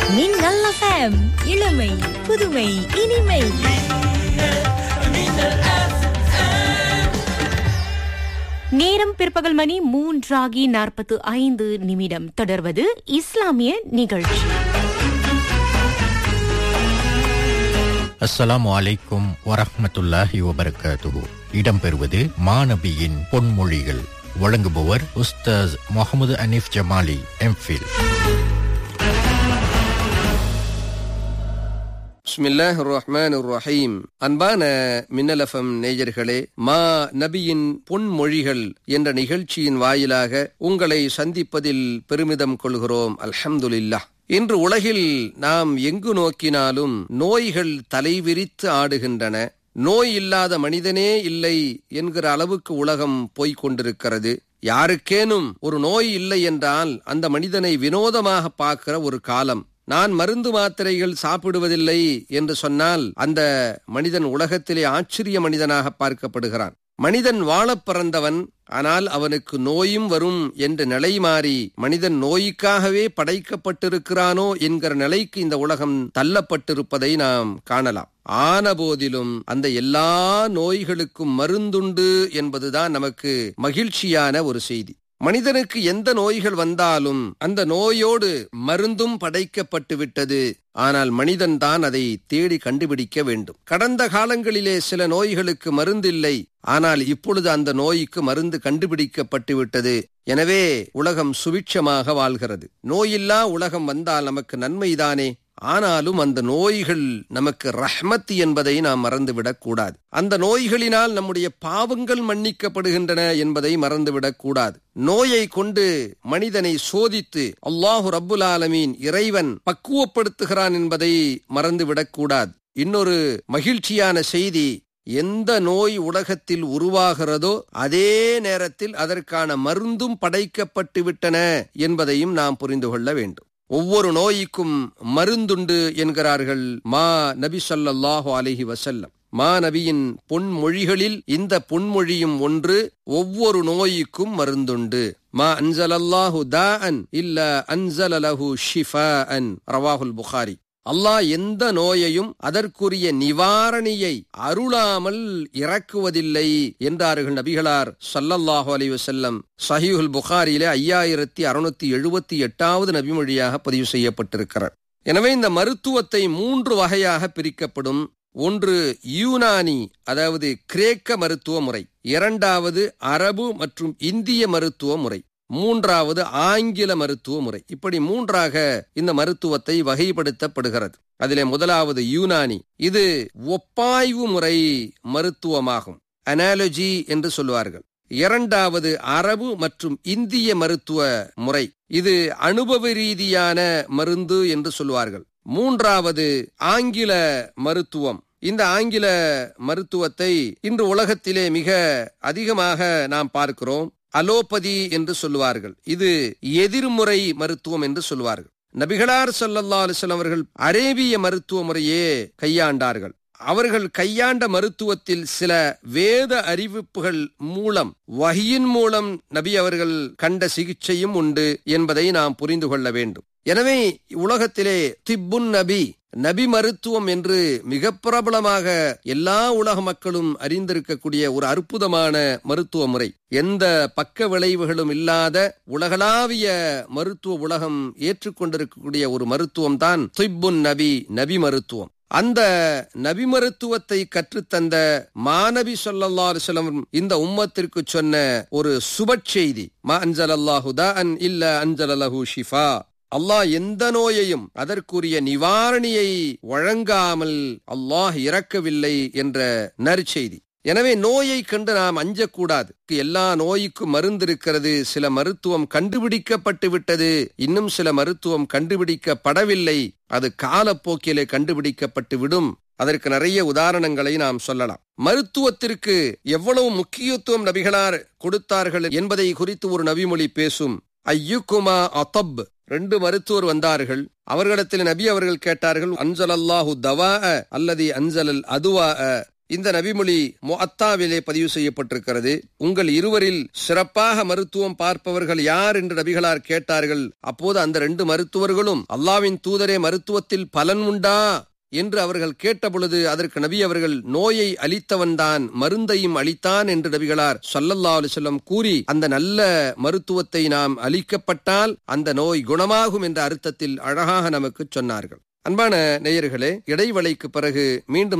மின்னல் FM இளமை புதுமை இனிமை நேரம் பிற்பகல் மணி மூன்றாகி நாற்பத்து ஐந்து நிமிடம் தொடர்வது இஸ்லாமிய நிகழ்ச்சி அஸ்ஸலாமு அலைக்கும் வரஹ்மத்துல்லாஹி வபரகாத்துஹு இடம்பெறுவது மாநபியின் பொன்மொழிகள் வழங்குபவர் உஸ்தாஸ் முகமது அனீஃப் ஜமாலி எம்ஃபில் பிஸ்மில்லாஹ் ரஹ்மான் ரஹீம் அன்பான மின்னலஃபம் நேயர்களே மா நபியின் பொன்மொழிகள் என்ற நிகழ்ச்சியின் வாயிலாக உங்களை சந்திப்பதில் பெருமிதம் கொள்கிறோம் அல்ஹம்துலில்லாஹ் இன்று உலகில் நாம் எங்கு நோக்கினாலும் நோய்கள் தலைவிரித்து ஆடுகின்றன நோய் இல்லாத மனிதனே இல்லை என்கிற அளவுக்கு உலகம் போய்க் கொண்டிருக்கிறது யாருக்கேனும் ஒரு நோய் இல்லை என்றால் அந்த மனிதனை வினோதமாக பார்க்கிற ஒரு காலம் நான் மருந்து மாத்திரைகள் சாப்பிடுவதில்லை என்று சொன்னால் அந்த மனிதன் உலகத்திலே ஆச்சரிய மனிதனாக பார்க்கப்படுகிறான் மனிதன் வாழப் பிறந்தவன் ஆனால் அவனுக்கு நோயும் வரும் என்ற நிலை மாறி மனிதன் நோய்க்காகவே படைக்கப்பட்டிருக்கிறானோ என்கிற நிலைக்கு இந்த உலகம் தள்ளப்பட்டிருப்பதை நாம் காணலாம் ஆன போதிலும் அந்த எல்லா நோய்களுக்கும் மருந்துண்டு என்பதுதான் நமக்கு மகிழ்ச்சியான ஒரு செய்தி மனிதனுக்கு எந்த நோய்கள் வந்தாலும் அந்த நோயோடு மருந்தும் படைக்கப்பட்டு விட்டது ஆனால் மனிதன் தான் அதை தேடி கண்டுபிடிக்க வேண்டும் கடந்த காலங்களிலே சில நோய்களுக்கு மருந்தில்லை ஆனால் இப்பொழுது அந்த நோய்க்கு மருந்து கண்டுபிடிக்கப்பட்டு விட்டது எனவே உலகம் சுபிட்சமாக வாழ்கிறது நோயில்லா உலகம் வந்தால் நமக்கு நன்மைதானே ஆனாலும் அந்த நோய்கள் நமக்கு ரஹ்மத் என்பதை நாம் மறந்துவிடக் கூடாது அந்த நோய்களினால் நம்முடைய பாவங்கள் மன்னிக்கப்படுகின்றன என்பதை மறந்துவிடக் கூடாது நோயை கொண்டு மனிதனை சோதித்து அல்லாஹு ரப்புல் ஆலமீன் இறைவன் பக்குவப்படுத்துகிறான் என்பதை மறந்துவிடக் கூடாது இன்னொரு மகிழ்ச்சியான செய்தி எந்த நோய் உலகத்தில் உருவாகிறதோ அதே நேரத்தில் அதற்கான மருந்தும் படைக்கப்பட்டு விட்டன என்பதையும் நாம் புரிந்து கொள்ள வேண்டும் ஒவ்வொரு நோய்க்கும் மருந்துண்டு என்கிறார்கள் மா நபி ஸல்லல்லாஹு அலைஹி வஸல்லம் மா நபியின் பொன்மொழிகளில் இந்த பொன்மொழியும் ஒன்று ஒவ்வொரு நோய்க்கும் மருந்துண்டு மா அன்சலல்லாஹு தாஅன் இல்ல அன்சலலஹு ஷிஃபாஅன் ரவாஹுல் புகாரி அல்லாஹ் எந்த நோயையும் அதற்குரிய நிவாரணியை அருளாமல் இறக்குவதில்லை என்றார்கள் நபிகளார் சல்லல்லாஹு அலைஹி வஸல்லம் சஹீஹுல் புகாரியிலே ஐயாயிரத்தி அறுநூத்தி எழுபத்தி எட்டாவது நபிமொழியாக பதிவு செய்யப்பட்டிருக்கிறார் எனவே இந்த மருத்துவத்தை மூன்று வகையாக பிரிக்கப்படும் ஒன்று யூனானி அதாவது கிரேக்க மருத்துவ முறை இரண்டாவது அரபு மற்றும் இந்திய மருத்துவ முறை மூன்றாவது ஆங்கில மருத்துவ முறை இப்படி மூன்றாக இந்த மருத்துவத்தை வகைப்படுத்தப்படுகிறது அதிலே முதலாவது யூனானி இது ஒப்பாய்வு முறை மருத்துவமாகும் அனாலஜி என்று சொல்லுவார்கள் இரண்டாவது அரபு மற்றும் இந்திய மருத்துவ முறை இது அனுபவ ரீதியான மருந்து என்று சொல்லுவார்கள் மூன்றாவது ஆங்கில மருத்துவம் இந்த ஆங்கில மருத்துவத்தை இன்று உலகத்திலே மிக அதிகமாக நாம் பார்க்கிறோம் அலோபதி என்று சொல்லுவார்கள் இது எதிர்முறை மருத்துவம் என்று சொல்லுவார்கள் நபிகளார் சல்லல்லா அலிஸ்லாம் அவர்கள் அரேபிய மருத்துவ முறையே கையாண்டார்கள் அவர்கள் கையாண்ட மருத்துவத்தில் சில வேத அறிவிப்புகள் மூலம் வகியின் மூலம் நபி அவர்கள் கண்ட சிகிச்சையும் உண்டு என்பதை நாம் புரிந்து கொள்ள வேண்டும் எனவே உலகத்திலே திப்புன் நபி நபி மருத்துவம் என்று மிக பிரபலமாக எல்லா உலக மக்களும் அறிந்திருக்கக்கூடிய ஒரு அற்புதமான மருத்துவ முறை எந்த பக்க விளைவுகளும் இல்லாத உலகளாவிய மருத்துவ உலகம் ஏற்றுக்கொண்டிருக்கக்கூடிய ஒரு மருத்துவம் தான் திப்புன் நபி நபி மருத்துவம் அந்த நபி மருத்துவத்தை கற்றுத்தந்த மாநபி சொல்லல்லா அலுவலம் இந்த உம்மத்திற்கு சொன்ன ஒரு சுப செய்தி மா அஞ்சல் அல்லாஹுதா அன் இல்ல அஞ்சல் அலஹு ஷிஃபா அல்லாஹ் எந்த நோயையும் அதற்குரிய நிவாரணியை வழங்காமல் அல்லாஹ் இறக்கவில்லை என்ற நற்செய்தி எனவே நோயை கண்டு நாம் அஞ்சக்கூடாது எல்லா நோய்க்கும் மருந்து இருக்கிறது சில மருத்துவம் கண்டுபிடிக்கப்பட்டு விட்டது இன்னும் சில மருத்துவம் கண்டுபிடிக்கப்படவில்லை அது காலப்போக்கிலே கண்டுபிடிக்கப்பட்டு விடும் அதற்கு நிறைய உதாரணங்களை நாம் சொல்லலாம் மருத்துவத்திற்கு எவ்வளவு முக்கியத்துவம் நபிகளார் கொடுத்தார்கள் என்பதை குறித்து ஒரு நபிமொழி பேசும் ஐயுக்குமா அத்தப் ரெண்டு மருத்துவர் வந்தார்கள் அவர்களிடத்தில் நபி அவர்கள் கேட்டார்கள் அன்சல் அல்லாஹு தவா அல்லது அன்சலல் அதுவா இந்த நபிமொழி முஅத்தாவிலே பதிவு செய்யப்பட்டிருக்கிறது உங்கள் இருவரில் சிறப்பாக மருத்துவம் பார்ப்பவர்கள் யார் என்று நபிகளார் கேட்டார்கள் அப்போது அந்த ரெண்டு மருத்துவர்களும் அல்லாவின் தூதரே மருத்துவத்தில் பலன் உண்டா என்று அவர்கள் கேட்டபொழுது அதற்கு நபி அவர்கள் நோயை அளித்தவன்தான் மருந்தையும் அளித்தான் என்று நபிகளார் ஸல்லல்லாஹு அலைஹி வஸல்லம் கூறி அந்த நல்ல மருத்துவத்தை நாம் அளிக்கப்பட்டால் அந்த நோய் குணமாகும் என்ற அர்த்தத்தில் அழகாக நமக்கு சொன்னார்கள் அன்பான நேயர்களே இடைவெளிக்கு பிறகு மீண்டும்